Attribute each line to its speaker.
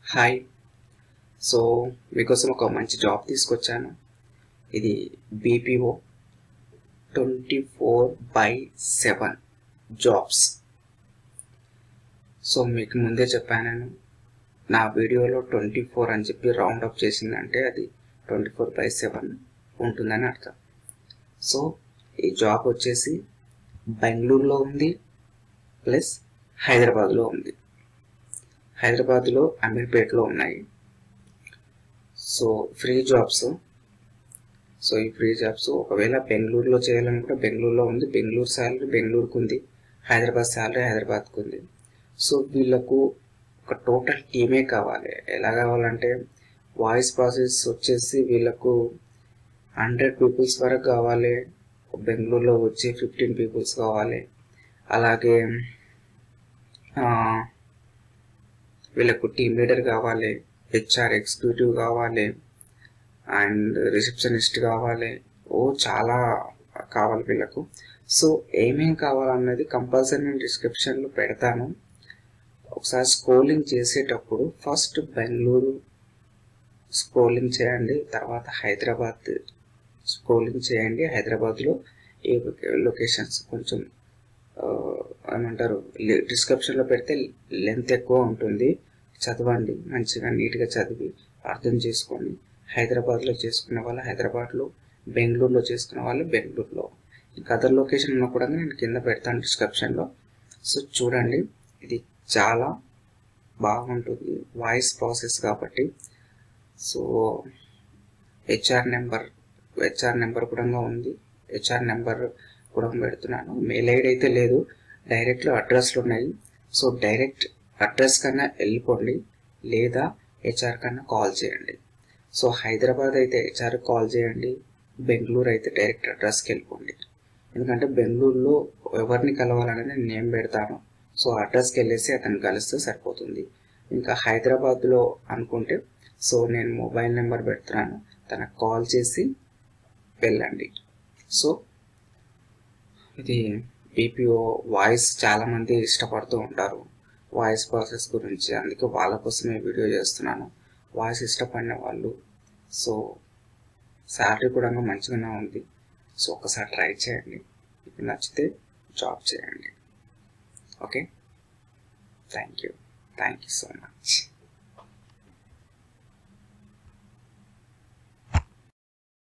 Speaker 1: hi so మీకోసం ఒక మంచి జాబ్ తీసుకొచ్చాను ఇది BPO twenty four by seven jobs so మీకు ముందే చెప్పాను నేను నా వీడియోలో ట్వంటీ ఫోర్ అని చెప్పి రౌండ్ అప్ చేసిందంటే అది ట్వంటీ ఫోర్ బై సెవెన్ ఉంటుందని అర్థం సో ఈ జాబ్ వచ్చేసి బెంగళూరులో ఉంది ప్లస్ హైదరాబాద్లో ఉంది హైదరాబాద్లో అమీర్పేట్లో ఉన్నాయి సో ఫ్రీ జాబ్స్ సో ఈ ఫ్రీ జాబ్స్ ఒకవేళ బెంగళూరులో చేయాలని కూడా బెంగళూరులో ఉంది బెంగళూరు శాలరీ బెంగళూరుకు ఉంది హైదరాబాద్ శాలరీ హైదరాబాద్కు ఉంది సో వీళ్ళకు ఒక టోటల్ టీమే కావాలి ఎలా కావాలంటే వాయిస్ ప్రాసెస్ వచ్చేసి వీళ్ళకు హండ్రెడ్ పీపుల్స్ వరకు కావాలి బెంగళూరులో వచ్చి ఫిఫ్టీన్ పీపుల్స్ కావాలి అలాగే వీళ్ళకు టీమ్ లీడర్ కావాలి హెచ్ఆర్ ఎగ్జిక్యూటివ్ కావాలి అండ్ రిసెప్షనిస్ట్ కావాలి ఓ చాలా కావాలి వీళ్ళకు సో ఏమేం కావాలన్నది కంపల్సరీ నేను డిస్క్రిప్షన్లో పెడతాను ఒకసారి స్క్రోలింగ్ చేసేటప్పుడు ఫస్ట్ బెంగళూరు స్క్రోలింగ్ చేయండి తర్వాత హైదరాబాద్ స్క్రోలింగ్ చేయండి హైదరాబాద్లో ఏ లొకేషన్స్ కొంచెం ఏమంటారు డిస్క్రిప్షన్లో పెడితే లెంత్ ఎక్కువ ఉంటుంది చదవండి మంచిగా నీట్గా చదివి అర్థం చేసుకొని హైదరాబాద్లో చేసుకునే వాళ్ళు హైదరాబాద్లో బెంగళూరులో చేసుకునే వాళ్ళు బెంగళూరులో ఇంకా అదర్ లొకేషన్ ఉన్నా కూడా నేను కింద పెడతాను డిస్క్రిప్షన్లో సో చూడండి ఇది చాలా బాగుంటుంది వాయిస్ ప్రాసెస్ కాబట్టి so HR number HR number కూడా ఉంది హెచ్ఆర్ నెంబర్ కూడా పెడుతున్నాను మెయిల్ ఐడి అయితే లేదు డైరెక్ట్లో అడ్రస్లు ఉన్నాయి సో డైరెక్ట్ అడ్రస్ కన్నా వెళ్ళిపోండి లేదా హెచ్ఆర్ కన్నా కాల్ చేయండి సో హైదరాబాద్ అయితే హెచ్ఆర్ కాల్ చేయండి బెంగళూరు అయితే డైరెక్ట్ అడ్రస్కి వెళ్ళిపోండి ఎందుకంటే బెంగళూరులో ఎవరిని కలవాలనేది నేను పెడతాను సో అడ్రస్కి వెళ్ళేసి అతను కలిస్తే సరిపోతుంది ఇంకా హైదరాబాద్లో అనుకుంటే సో నేను మొబైల్ నెంబర్ పెడుతున్నాను తనకు కాల్ చేసి వెళ్ళండి సో ఇది బీపీఓ వాయిస్ చాలామంది ఇష్టపడుతూ ఉంటారు వాయిస్ ప్రాసెస్ గురించి అందుకే వాళ్ళ కోసమే వీడియో చేస్తున్నాను వాయిస్ ఇష్టపడిన వాళ్ళు సో శాలరీ కూడా మంచిగానే ఉంది సో ఒకసారి ట్రై చేయండి మీకు నచ్చితే జాబ్ చేయండి okay thank you thank you so much